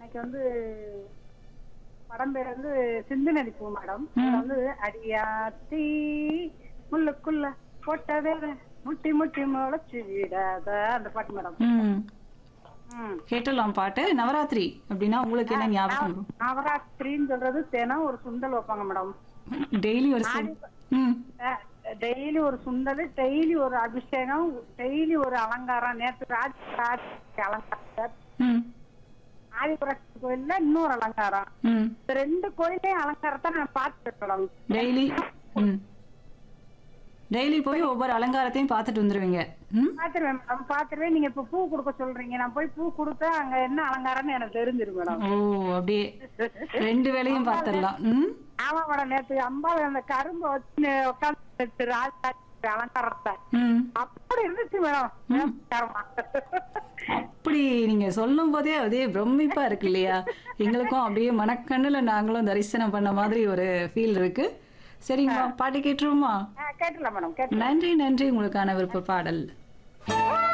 எனக்கு வந்து படம் பேர் வந்து சிந்து நடிப்பு மேடம் அதுல வந்து அடியாத்தி முள்ளுக்குள்ள போட்ட வேற முட்டி முட்டி முளைச்சு விடாத அந்த பாட்டு மேடம் ம் ம் கேட்டலாம் பாட்டு நவராத்திரி அப்படின்னா உங்களுக்கு என்ன ஞாபகம் வரும் நவராத்திரின்னு சொல்றது தினம் ஒரு சுண்டல் வைப்பாங்க மேடம் டெய்லி ஒரு சொல் ம் டெய்லி ஒரு சுண்டல் டெய்லி ஒரு அபிஷேகம் டெய்லி ஒரு அலங்காரம் நேற்று ராஜ் ராஜ் அலங்காரம் ம் ஆதிபுரட்சி கோயில்ல இன்னொரு அலங்காரம் ம் இந்த ரெண்டு கோயிலையும் அலங்காரத்தை நான் பார்த்துட்டு மேடம் டெய்லி ம் டெய்லி போய் ஒவ்வொரு அலங்காரத்தையும் பார்த்துட்டு வந்துருவீங்க ம் பாத்துருவேன் மேடம் பாத்துருவேன் நீங்க இப்ப பூ கொடுக்க சொல்றீங்க நான் போய் பூ கொடுத்தா அங்க என்ன அலங்காரம்னு எனக்கு தெரிஞ்சிரும் மேடம் ஓ அப்படியே ரெண்டு வேலையும் பார்த்துடலாம் ம் ஆமா மேடம் நேற்று அம்பாள் அந்த கரும்பை வச்சு உட்காந்து ராஜா அலங்காரத்தை ம் அப்படி இருந்துச்சு மேடம் நமஸ்காரமா. அப்படி நீங்க சொல்லும் போதே அதே பிரமிப்பா இருக்கு இல்லையா எங்களுக்கும் அப்படியே மனக்கண்ணுல நாங்களும் தரிசனம் பண்ண மாதிரி ஒரு ஃபீல் இருக்கு சரிங்களா பாட்டு கேட்டுருவோமா ஆ, கேட்டுலாம் மேடம் கேட்டு நன்றி நன்றி உங்களுக்கான விருப்ப பாடல்